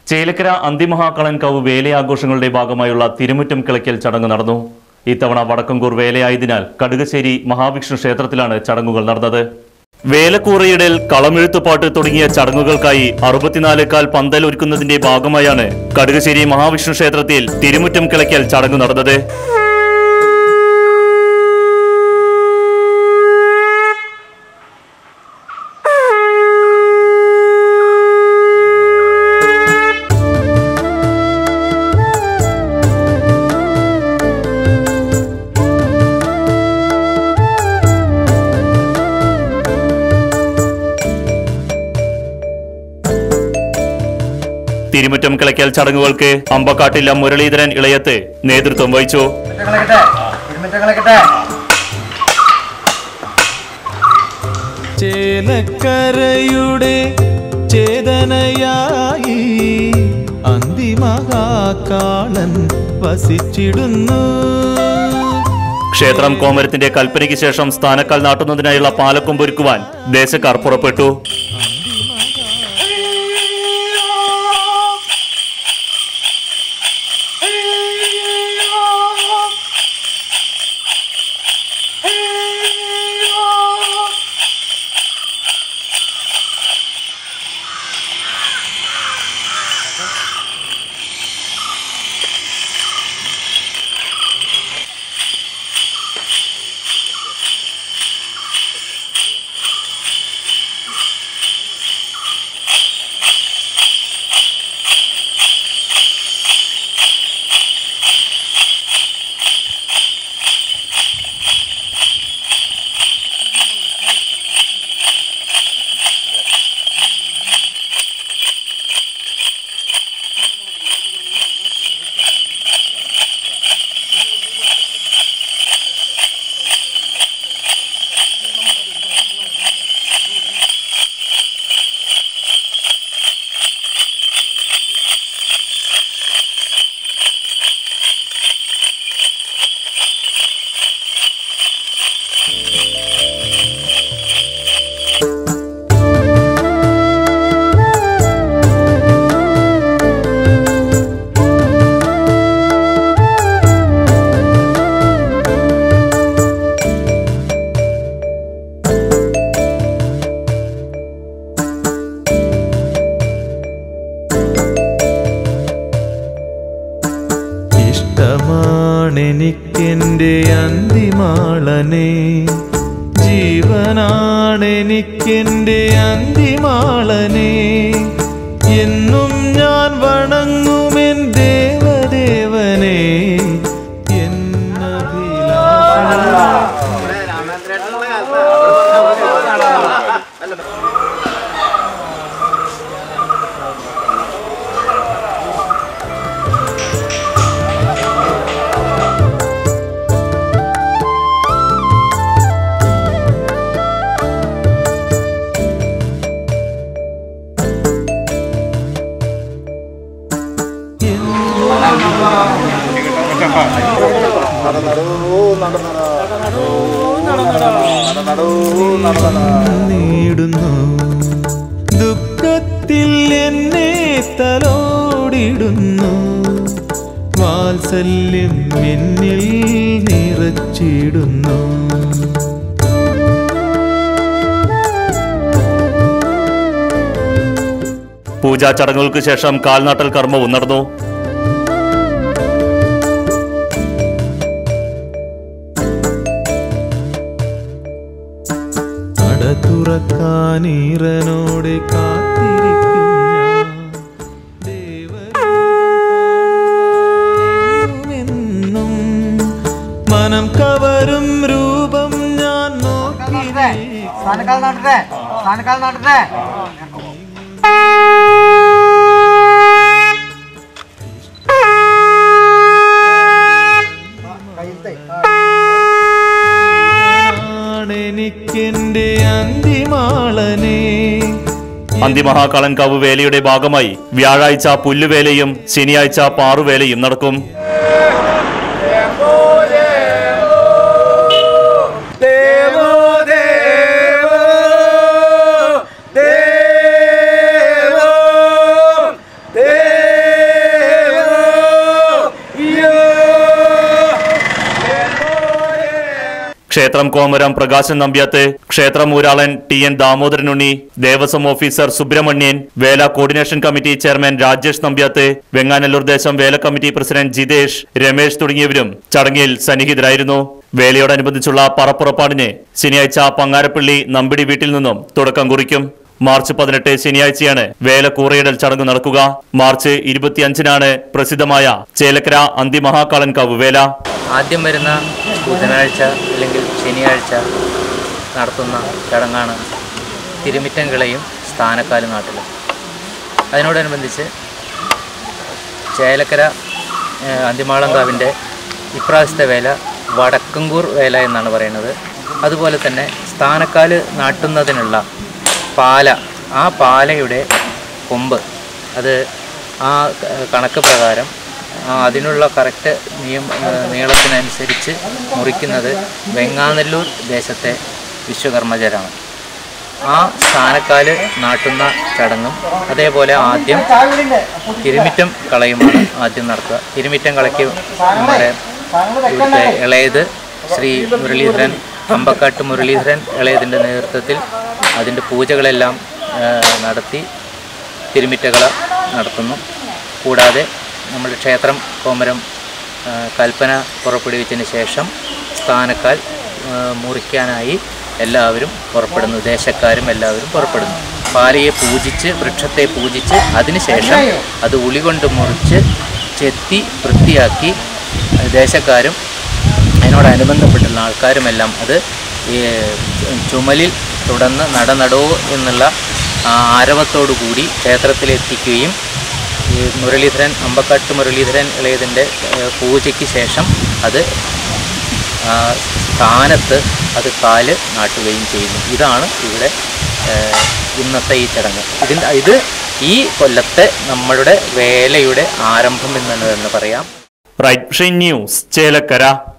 ചേലക്കര അന്തിമഹാകളൻകാവ് വേലയാഘോഷങ്ങളുടെ ഭാഗമായുള്ള തിരുമുറ്റം കിളയ്ക്കൽ ചടങ്ങ് നടന്നു ഇത്തവണ വടക്കങ്കൂർ വേലയായതിനാൽ കടുകശ്ശേരി മഹാവിഷ്ണു ക്ഷേത്രത്തിലാണ് ചടങ്ങുകൾ നടന്നത് വേലക്കൂറയിടൽ കളമെഴുത്തുപാട്ട് തുടങ്ങിയ ചടങ്ങുകൾക്കായി അറുപത്തിനാലേക്കാൽ പന്തൽ ഒരുക്കുന്നതിന്റെ ഭാഗമായാണ് കടുകശ്ശേരി മഹാവിഷ്ണു ക്ഷേത്രത്തിൽ തിരുമുറ്റം കിളയ്ക്കൽ ചടങ്ങ് നടന്നത് തിരുമുറ്റം കിളയ്ക്കൽ ചടങ്ങുകൾക്ക് അമ്പക്കാട്ടില്ല മുരളീധരൻ ഇളയത്ത് നേതൃത്വം വഹിച്ചു കളക്കട്ടെ ഇരുമിറ്റ കളക്കട്ടെ ചേലക്കരയുടെ ചേതനയായി അന്തിമഹാകാളൻ വസിച്ചിടുന്നു ക്ഷേത്രം കോമരത്തിന്റെ കൽപ്പനയ്ക്ക് ശേഷം സ്ഥാനക്കാൽ നാട്ടുന്നതിനായുള്ള പാലക്കൊമ്പൊരുക്കുവാൻ ദേശക്കാർ പുറപ്പെട്ടു ഇഷ്ടമാണെനിക്കെൻ്റെ അന്തിമാളനെ ജീവനാണെനിക്കെൻ്റെ അന്തിമാളനെ എന്നും ഞാൻ വണങ്ങുമെൻ ദേവദേവനെ എന്നഭിലാഷ നേടുന്നു ദുഃഖത്തിൽ എന്നെ തലോടിടുന്നു വാത്സല്യം എന്നിൽ നിറച്ചിടുന്നു പൂജാ ചടങ്ങുകൾക്ക് ശേഷം കാൽനാട്ടൽ കർമ്മവും നടന്നു നട തുറക്കാനീറനോടെ കാത്തിരിക്കും ഞാൻ ദേവരൂപമെന്നും മനം കവരും രൂപം ഞാൻ നോക്കി സ്ഥാനക്കാൽ നാട്ടട്ടെ സ്ഥാനക്കാൽ നാട്ടട്ടെ എനിക്കെന്റെ അന്തിമാളനെ അന്തിമഹാകളൻകാവ് വേലയുടെ ഭാഗമായി വ്യാഴാഴ്ച പുല്ലുവേലയും ശനിയാഴ്ച പാറുവേലയും നടക്കും ദേവോ ദേവോ ദേവോ ദേവോ ക്ഷേത്രം കോമരം പ്രകാശൻ നമ്പ്യാത്ത് ക്ഷേത്രം ഊരാളൻ T N Damodaranunni Devaswom officer Subrahmanyan Vela coordination committee chairman Rajesh Nambiath Venganallur ദേശം വേല കമ്മിറ്റി പ്രസിഡന്റ് ജിതേഷ് രമേശ് തുടങ്ങിയവരും ചടങ്ങിൽ സന്നിഹിതരായിരുന്നു വേലയോടനുബന്ധിച്ചുള്ള പറപ്പുറപ്പാടിന് ശനിയാഴ്ച പങ്ങാരപ്പള്ളി നമ്പിടി വീട്ടിൽ നിന്നും തുടക്കം കുറിക്കും മാർച്ച് പതിനെട്ട് ശനിയാഴ്ചയാണ് വേല കൂറയിടൽ ചടങ്ങ് നടക്കുക മാർച്ച് ഇരുപത്തിയഞ്ചിനാണ് പ്രസിദ്ധമായ ചേലക്കര അന്തിമഹാകാളൻകാവ് വേല ആദ്യം വരുന്ന ബുധനാഴ്ച അല്ലെങ്കിൽ ശനിയാഴ്ച നടത്തുന്ന ചടങ്ങാണ് തിരുമിറ്റംകിളയും സ്ഥാനക്കാലും നാട്ടിലും അതിനോടനുബന്ധിച്ച് ചേലക്കര ഏഹ്, അന്തിമാളങ്കാവിൻ്റെ ഇപ്രാവശ്യത്തെ വേല വടക്കങ്കൂർ വേല എന്നാണ് പറയുന്നത് അതുപോലെ തന്നെ സ്ഥാനക്കാല് നാട്ടുന്നതിനുള്ള പാല ആ പാലയുടെ കൊമ്പ് അത് ആ ക- കണക്ക് പ്രകാരം ആ അതിനുള്ള കറക്റ്റ് നിയം ഏഹ് നീളത്തിനനുസരിച്ച് മുറിക്കുന്നത് വെങ്ങാനല്ലൂർ ദേശത്തെ വിശ്വകർമ്മജരാണ് ആ സ്ഥാനക്കാല് നാട്ടുന്ന ചടങ്ങും അതേപോലെ ആദ്യം തിരുമിറ്റം കളയുമാണ് ആദ്യം നടത്തുക തിരുമിറ്റം കളയ്ക്ക് നമ്മുടെ ഇവിടുത്തെ ഇളയത് ശ്രീ മുരളീധരൻ അമ്പക്കാട്ട് മുരളീധരൻ ഇളയതിൻ്റെ നേതൃത്വത്തിൽ അതിൻ്റെ പൂജകളെല്ലാം ആ, നടത്തി തിരുമിറ്റകള നടത്തുന്നു കൂടാതെ നമ്മുടെ ക്ഷേത്രം കോമരം ആ, കൽപ്പന പുറപ്പെടുവിച്ചതിന് ശേഷം സ്ഥാനക്കാൽ ആ, മുറിക്കാനായി എല്ലാവരും പുറപ്പെടുന്നു ദേശക്കാരും എല്ലാവരും പുറപ്പെടുന്നു പാലയെ പൂജിച്ച് വൃക്ഷത്തെ പൂജിച്ച് അതിനുശേഷം അത് ഉളി കൊണ്ട് മുറിച്ച് ചെത്തി വൃത്തിയാക്കി ദേശക്കാരും അതിനോടനുബന്ധപ്പെട്ടുള്ള ആൾക്കാരുമെല്ലാം അത് ഈ ചുമലിൽ തുടർന്ന് നടനടോ എന്നുള്ള ആ ആരവത്തോടു കൂടി ക്ഷേത്രത്തിലെത്തിക്കുകയും ഈ മുരളീധരൻ അമ്പക്കാട്ട് മുരളീധരൻ ഇളയതിൻ്റെ ഏഹ്, പൂജയ്ക്ക് ശേഷം അത് ആ, സ്ഥാനത്ത് അത് കാല് നാട്ടുകയും ചെയ്യുന്നു ഇതാണ് ഇവിടെ ഏഹ്, ഇന്നത്തെ ഈ ചടങ്ങ് ഇതിൻ്റെ ഇത് ഈ കൊല്ലത്തെ നമ്മളുടെ വേലയുടെ ആരംഭം എന്ന് തന്നെ പറയാം റൈറ്റ് ന്യൂസ് ചേലക്കര